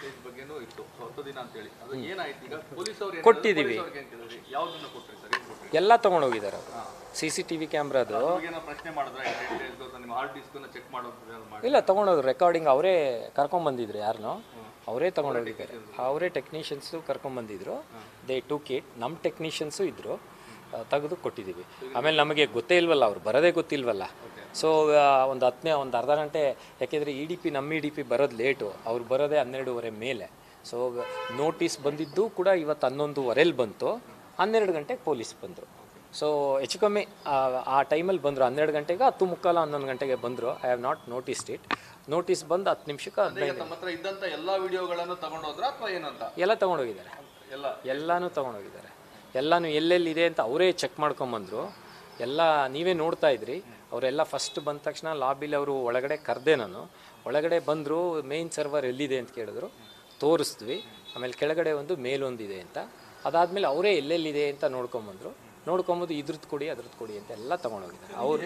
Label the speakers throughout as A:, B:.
A: Footage ಬಗ್ಗೆನೂ ಇತ್ತು so ಹತ್ತು ದಿನ ಅಂತ ಹೇಳಿ ಅದು ಏನಾಯ್ತು ಈಗ ಪೊಲೀಸ್ ಅವ್ರು
B: ಕೊಟ್ಟಿದ್ದೀವಿ.
A: ಯಾವ್ದನ್ನ ಕೊಟ್ರಿ ಸರ್ ಏನ್ ಕೊಟ್ರಿ
B: ಎಲ್ಲ ತೊಗೊಂಡೋಗಿದ್ದಾರೆ ಸಿ ಸಿ ಟಿ ವಿ ಕ್ಯಾಮ್ರಾದು
A: ಅವ್ರಿಗೇನೋ ಪ್ರಶ್ನೆ ಮಾಡಿದ್ರೆ ಟೆನ್ ಡೇಸ್ ನಿಮ್ಮ ಹಾರ್ಡ್ ಡಿಸ್ಕ್ ನ ಚೆಕ್ ಮಾಡೋದು ಏನಾದ್ರು ಮಾಡಿ
B: ಇಲ್ಲ ತೊಗೊಂಡೋದ್ರು ರೆಕಾರ್ಡಿಂಗ್ ಅವರೇ ಕರ್ಕೊಂಬಂದಿದ್ರು ಯಾರನ್ನೋ ಅವರೇ ತೊಗೊಂಡೋಗಿದ್ದಾರೆ ಅವರೇ ಟೆಕ್ನಿಷಿಯನ್ಸು ಕರ್ಕೊಂಬಂದಿದ್ರು ದೇ ಟು ಕಿಟ್ ನಮ್ಮ ಟೆಕ್ನಿಷಿಯನ್ಸು ಇದ್ದರು ತೆಗೆದು ಕೊಟ್ಟಿದ್ದೀವಿ ಆಮೇಲೆ ನಮಗೆ ಗೊತ್ತೇ ಇಲ್ವಲ್ಲ ಅವ್ರು ಬರೋದೇ ಗೊತ್ತಿಲ್ವಲ್ಲ ಸೊ ಒಂದು ಹತ್ತನೇ ಒಂದು ಅರ್ಧ ಗಂಟೆ ಯಾಕೆಂದರೆ ಇ ಡಿ ಪಿ ನಮ್ಮ ಇ ಡಿ ಪಿ ಬರೋದು ಲೇಟು ಅವ್ರು ಬರೋದೇ ಹನ್ನೆರಡೂವರೆ ಮೇಲೆ ಸೊ ನೋಟಿಸ್ ಬಂದಿದ್ದು ಕೂಡ ಇವತ್ತು ಹನ್ನೊಂದುವರೆಲಿ ಬಂತು ಹನ್ನೆರಡು ಗಂಟೆಗೆ ಪೊಲೀಸ್ ಬಂದರು ಸೊ ಹೆಚ್ಚು ಕಮ್ಮಿ ಆ- ಆ ಟೈಮಲ್ಲಿ ಬಂದರು ಹನ್ನೆರಡು ಗಂಟೆಗೆ ಹತ್ತು ಮುಕ್ಕಾಲು ಹನ್ನೊಂದು ಗಂಟೆಗೆ ಬಂದರು I have not noticed it notice ಬಂದು ಹತ್ತು ನಿಮಿಷಕ್ಕೆ
A: ಈಗ
B: ಹದಿನೈದು
A: ತಮ್ಮ ಹತ್ರ ಇದ್ದಂತ ಎಲ್ಲಾ ವಿಡಿಯೋಗಳನ್ನು ತಗೊಂಡೋದ್ರ ಅಥವಾ ಏನಂತ
B: ಎಲ್ಲ ತೊಗೊಂಡೋಗಿದ್ದಾರೆ
A: ಎಲ್ಲ
B: ಎಲ್ಲನೂ ತೊಗೊಂಡೋಗಿದ್ದಾರೆ ಎಲ್ಲನೂ ಎಲ್ಲೆಲ್ಲಿದೆ ಅಂತ ಅವರೇ ಚೆಕ್ ಮಾಡ್ಕೊಂಬಂದರು ಎಲ್ಲ ನೀವೇ ನೋಡ್ತಾ ಇದ್ರಿ ಅವರೆಲ್ಲ ಫಸ್ಟ್ ಬಂದ ತಕ್ಷಣ ಲಾಬಿಲಿ ಅವರು ಒಳಗಡೆ ಕರೆದೆ ನಾನು ಒಳಗಡೆ ಬಂದರು ಮೇನ್ ಸರ್ವರ್ ಎಲ್ಲಿದೆ ಅಂತ ಕೇಳಿದ್ರು ತೋರಿಸಿದ್ವಿ ಆಮೇಲೆ ಕೆಳಗಡೆ ಒಂದು ಮೇಲೊಂದಿದೆ ಅಂತ ಅದಾದಮೇಲೆ ಅವರೇ ಎಲ್ಲೆಲ್ಲಿದೆ ಅಂತ ನೋಡ್ಕೊಂಬಂದರು ನೋಡ್ಕೊಂಬಂದು ಇದ್ರದ್ದು ಕೊಡಿ ಅದ್ರದ್ದು ಕೊಡಿ ಅಂತ ಎಲ್ಲ ತೊಗೊಂಡೋಗಿದ್ದಾರೆ ಅವರು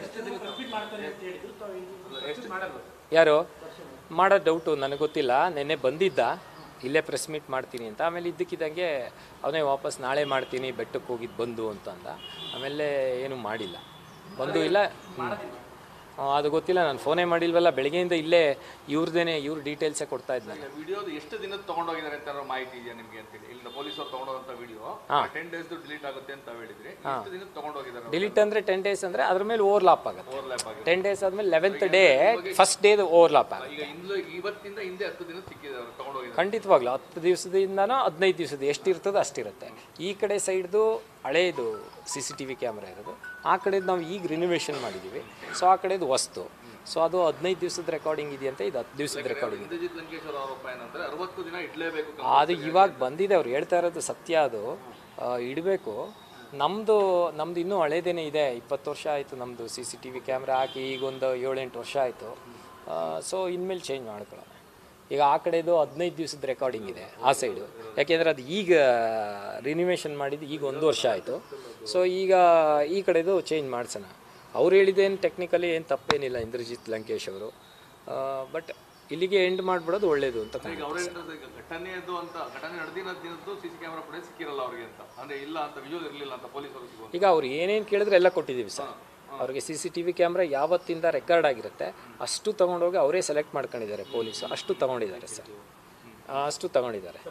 B: ಯಾರು ಮಾಡೋ ಡೌಟು ನನಗೆ ಗೊತ್ತಿಲ್ಲ ನೆನ್ನೆ ಬಂದಿದ್ದ ಇಲ್ಲೇ ಪ್ರೆಸ್ ಮೀಟ್ ಮಾಡ್ತೀನಿ ಅಂತ ಆಮೇಲೆ ಇದ್ದಕ್ಕಿದ್ದಂಗೆ ಅವನೇ ವಾಪಸ್ ನಾಳೆ ಮಾಡ್ತೀನಿ ಬೆಟ್ಟಕ್ಕೆ ಹೋಗಿದ್ದು ಬಂದು ಅಂತ ಅಂದ ಆಮೇಲೆ ಏನು ಮಾಡಿಲ್ಲ ಬಂದು ಇಲ್ಲ ಹ್ಮ್. ಆ, ಅದು ಗೊತ್ತಿಲ್ಲ ನಾನು ಫೋನೇ ಮಾಡಿಲ್ವಲ್ಲ ಬೆಳಗ್ಗೆಯಿಂದ ಇಲ್ಲೇ ಇವ್ರದ್ದೇನೆ ಇವ್ರ ಡೀಟೇಲ್ಸೇ ಕೊಡ್ತಾ ಇದ್ದಾನೆ
A: ವಿಡಿಯೋದು ಎಷ್ಟು ದಿನದ ತಗೊಂಡೋಗಿದ್ದಾರೆ ಅಂತ ಏನಾದ್ರು ಮಾಹಿತಿ ಇದೆಯಾ ನಿಮ್ಗೆ ಅಂತೇಳಿ ಇಲ್ಲಿಂದ ಪೊಲೀಸ್ ಅವ್ರು ತಗೊಂಡೋಗಂತ ವಿಡಿಯೋ ಟೆನ್ ಡೇಸ್ ಡಿಲೀಟ್ ಆಗುತ್ತೆ ಅಂತ ಹೇಳಿದ್ರಿ ಎಷ್ಟು ದಿನದ ತಗೊಂಡೋಗಿದ್ದಾರೆ
B: ಡಿಲೀಟ್ ಅಂದರೆ ಟೆನ್ ಡೇಸ್ ಅಂದರೆ ಅದ್ರ ಮೇಲೆ ಓವರ್ಲಾಪ್ ಆಗುತ್ತೆ
A: ಓವರ್ಲ್ಯಾಪ್ ಆಗಿದೆ
B: ಟೆನ್ ಡೇಸ್ ಆದಮೇಲೆ ಲೆವೆಂತ್ ಡೇ ಫಸ್ಟ್ ಡೇದು ಓವರ್ಲಾಪ್ ಆಗುತ್ತೆ
A: ಈಗ ಇಂದು ಇವತ್ತಿಂದ ಹಿಂದೆ ಹತ್ತು ದಿನ ಸಿಕ್ಕಿದೆ ಅವ್ರು ತಗೊಂಡೋಗಿದ್ದಾರೆ
B: ಖಂಡಿತವಾಗ್ಲೂ ಹತ್ತು ದಿವಸದಿಂದನೋ ಹದಿನೈದು ದಿವಸದ ಎಷ್ಟಿರ್ತದೋ ಅಷ್ಟಿರುತ್ತೆ ಈ ಕಡೆ ಸೈಡ್ದು ಹಳೇದು C C T V camera ಇರೋದು ಆ ಕಡೆದು ನಾವು ಈಗ ರಿನೋವೇಷನ್ ಮಾಡಿದ್ದೀವಿ ಸೊ ಆ ಕಡೆದು ವಸ್ತು ಸೊ ಅದು ಹದಿನೈದು ದಿವಸದ ರೆಕಾರ್ಡಿಂಗ್ ಇದೆಯಂತೆ ಇದು ಹತ್ತು ದಿವಸದ ರೆಕಾರ್ಡಿಂಗ್ ಇದೆ
A: ಇಂದ್ರಜಿತ್ ಲಂಕೇಶ್ ಅವರ ಆರೋಪ ಏನಂದ್ರೆ ಅರವತ್ತು ದಿನ ಇಡ್ಲೇಬೇಕು
B: ಅದು ಇವಾಗ ಬಂದಿದೆ ಅವ್ರು ಹೇಳ್ತಾ ಇರೋದು ಸತ್ಯ ಅದು ಆ, ಇಡಬೇಕು ನಮ್ಮದು ನಮ್ಮದು ಇನ್ನೂ ಹಳೇದೇನೇ ಇದೆ ಇಪ್ಪತ್ತು ವರ್ಷ ಆಯಿತು ನಮ್ಮದು C C T V camera ಹಾಕಿ ಈಗ ಒಂದು ಏಳೆಂಟು ವರ್ಷ ಆಯಿತು ಸೊ ಇನ್ಮೇಲೆ ಚೇಂಜ್ ಮಾಡ್ಕೊಳ್ಳೋಣ ಈಗ ಆ ಕಡೆದು ಹದಿನೈದು ದಿವಸದ ರೆಕಾರ್ಡಿಂಗ್ ಇದೆ ಆ ಸೈಡು ಯಾಕೆಂದರೆ ಅದು ಈಗ ರಿನಿವೇಷನ್ ಮಾಡಿದ್ದು ಈಗ ಒಂದು ವರ್ಷ ಆಯಿತು ಸೊ ಈಗ ಈ ಕಡೆದು ಚೇಂಜ್ ಮಾಡ್ಸೋಣ ಅವ್ರು ಹೇಳಿದ್ದೇನು ಟೆಕ್ನಿಕಲಿ ಏನು ತಪ್ಪೇನಿಲ್ಲ ಇಂದ್ರಜಿತ್ ಲಂಕೇಶ್ ಅವರು ಬಟ್ ಇಲ್ಲಿಗೆ ಎಂಡ್ ಮಾಡಿಬಿಡೋದು ಒಳ್ಳೇದು ಅಂತ
A: ಈಗ ಅವ್ರ ಈಗ ಘಟನೆಯದು ಅಂತ ಘಟನೆ ನಡೆದಿನ ದಿನದ್ದು ಸಿಸಿ ಕ್ಯಾಮೆರಾ ಫುಟೇಜ್ ಸಿಕ್ಕಿರಲ್ಲ ಅವ್ರಿಗೆ ಅಂತ ಅಂದ್ರೆ ಇಲ್ಲ ಅಂತ ವಿಜುವಲ್ ಇರಲಿಲ್ಲ ಅಂತ ಪೊಲೀಸ್ ಅವರು ಸಿಗುವ
B: ಈಗ ಅವ್ರು ಏನೇನು ಕೇಳಿದ್ರೆ ಎಲ್ಲ ಕೊಟ್ಟಿದ್ದೀವಿ ಸರ್ ಅವ್ರಿಗೆ C C T V camera ಯಾವತ್ತಿಂದ ರೆಕಾರ್ಡ್ ಆಗಿರುತ್ತೆ ಅಷ್ಟು ತೊಗೊಂಡೋಗಿ ಅವರೇ ಸೆಲೆಕ್ಟ್ ಮಾಡ್ಕೊಂಡಿದ್ದಾರೆ ಪೊಲೀಸು ಅಷ್ಟು ತೊಗೊಂಡಿದ್ದಾರೆ ಸರ್ ಆ, ಅಷ್ಟು ತೊಗೊಂಡಿದ್ದಾರೆ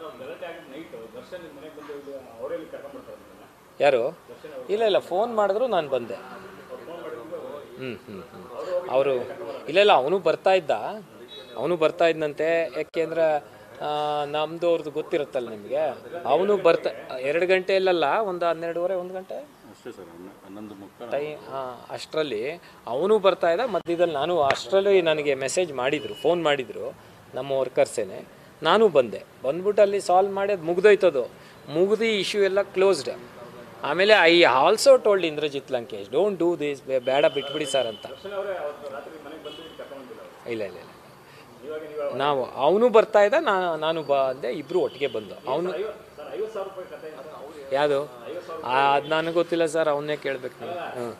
B: ಯಾರು ಇಲ್ಲ ಇಲ್ಲ ಫೋನ್ ಮಾಡಿದ್ರು ನಾನು ಬಂದೆ ಹ್ಞೂ ಹ್ಞೂ ಹ್ಞೂ ಅವರು ಇಲ್ಲ ಇಲ್ಲ ಅವನು ಬರ್ತಾ ಇದ್ದ ಅವನು ಬರ್ತಾ ಇದ್ದಂತೆ ಯಾಕೆಂದ್ರೆ ನಮ್ಮದು ಅವ್ರದ್ದು ಗೊತ್ತಿರುತ್ತಲ್ಲ ನಿಮಗೆ ಅವನು ಬರ್ತಾ ಎರಡು ಗಂಟೆಯಲ್ಲ ಒಂದು ಹನ್ನೆರಡುವರೆ ಒಂದು ಗಂಟೆ
C: ಅಷ್ಟೇ ಸರ್ ಹನ್ನ- ಹನ್ನೊಂದು ಮುಕ್ಕಾಲು
B: ಟೈ ಹಾಂ ಅಷ್ಟರಲ್ಲಿ ಅವನು ಬರ್ತಾ ಇದ್ದ ಮಧ್ಯದಲ್ಲಿ ನಾನು ಅಷ್ಟರಲ್ಲಿ ನನಗೆ ಮೆಸೇಜ್ ಮಾಡಿದರು ಫೋನ್ ಮಾಡಿದರು ನಮ್ಮ ವರ್ಕರ್ಸೇನೆ ನಾನು ಬಂದೆ ಬಂದ್ಬಿಟ್ಟು ಅಲ್ಲಿ ಸಾಲ್ವ್ ಮಾಡಿ ಅದು ಮುಗ್ದೋಯ್ತದು ಮುಗ್ದು ಇಶ್ಯೂ ಎಲ್ಲ ಕ್ಲೋಸ್ಡ್ ಆಮೇಲೆ I also told Indrajit Lankesh don't do this ಬೇಡ ಬಿಟ್ಬಿಡಿ ಸರ್ ಅಂತ ಇಲ್ಲ ಇಲ್ಲ ಇಲ್ಲ ನಾವು ಅವನು ಬರ್ತಾ ಇದ್ದ ನಾ ನಾನು ಬಂದೆ ಇಬ್ಬರು ಒಟ್ಟಿಗೆ ಬಂದು ಅವನು ಯಾವುದು ಅದು ನನಗೆ ಗೊತ್ತಿಲ್ಲ ಸರ್ ಅವನ್ನೇ ಕೇಳ್ಬೇಕು ನೀವು ಹ್ಞೂ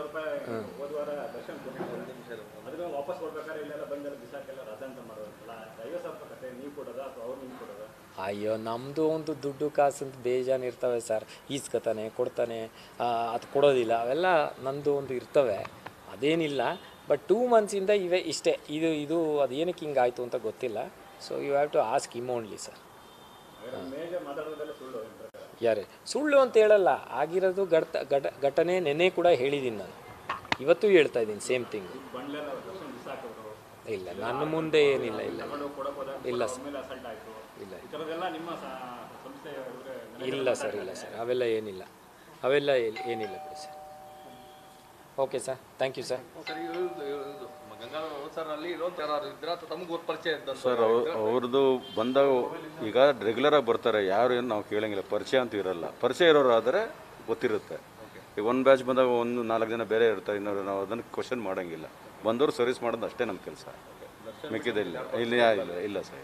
B: ಅಯ್ಯೋ ನಮ್ಮದು ಒಂದು ದುಡ್ಡು ಕಾಸು ಅಂತ ಬೇಜಾನ್ ಇರ್ತವೆ ಸರ್ ಈಸ್ಕೊತಾನೆ ಕೊಡ್ತಾನೆ ಅದು ಕೊಡೋದಿಲ್ಲ ಅವೆಲ್ಲ ನಂದು ಒಂದು ಇರ್ತವೆ ಅದೇನಿಲ್ಲ ಬಟ್ ಟೂ ಮಂತ್ಸಿಂದ ಇವೆ ಇಷ್ಟೇ ಇದು ಇದು ಅದು ಏನಕ್ಕೆ ಹಿಂಗೆ ಆಯಿತು ಅಂತ ಗೊತ್ತಿಲ್ಲ so you have to ask him only sir ಯಾರೇ ಸುಳ್ಳು ಅಂತ ಹೇಳಲ್ಲ ಆಗಿರೋದು ಘಟ ಘಟ ಘಟನೆ ನೆನ್ನೆ ಕೂಡ ಹೇಳಿದ್ದೀನಿ ನಾನು ಇವತ್ತು ಹೇಳ್ತಾ ಇದ್ದೀನಿ ಸೇಮ್ ಥಿಂಗ್ ಇಲ್ಲ ನನ್ನ ಮುಂದೆ ಏನಿಲ್ಲ ಇಲ್ಲ ಇಲ್ಲ ಸರ್ ಇಲ್ಲ ಇಲ್ಲ ಸರ್ ಇಲ್ಲ ಸರ್ ಅವೆಲ್ಲ ಏನಿಲ್ಲ ಅವೆಲ್ಲ ಏನ್- ಏನಿಲ್ಲ ಬಿಡಿ sir okay sir thank you sir
A: sir ಇವ್ರದ್ದು- ಇವ್ರದ್ದು ಗಂಗಾಧರ ಸರ್ ಅಲ್ಲಿ ಇರೋದು ಯಾರು ಇದ್ರ ಅಥವಾ ತಮಗೆ ಗೊತ್ತು ಪರಿಚಯ ಇದ್ದಂತ
C: ಸರ್ ಅವ್ರ- ಅವ್ರದ್ದು ಬಂದಾಗ ಈಗ ರೆಗ್ಯುಲರಾಗಿ ಬರ್ತಾರೆ ಯಾರು ಏನು ನಾವು ಕೇಳಂಗಿಲ್ಲ ಪರಿಚಯ ಅಂತ ಇರಲ್ಲ ಪರಿಚಯ ಇರೋರು ಆದರೆ ಗೊತ್ತಿರುತ್ತೆ ಈಗ ಒಂದು ಬ್ಯಾಚ್ ಬಂದಾಗ ಒಂದು ನಾಲ್ಕು ಜನ ಬೇರೆ ಇರ್ತಾರೆ ಇನ್ನೊರು ನಾವು ಅದನ್ನು ಕ್ವಶನ್ ಮಾಡೋಂಗಿಲ್ಲ ಬಂದವರು ಸರ್ವಿಸ್ ಮಾಡೋದು ಅಷ್ಟೇ ನಮ್ಮ ಕೆಲಸ ಮಿಕ್ಕಿದಿಲ್ಲ ಇಲ್ಲ ಇಲ್ಲ ಇಲ್ಲ ಸರ್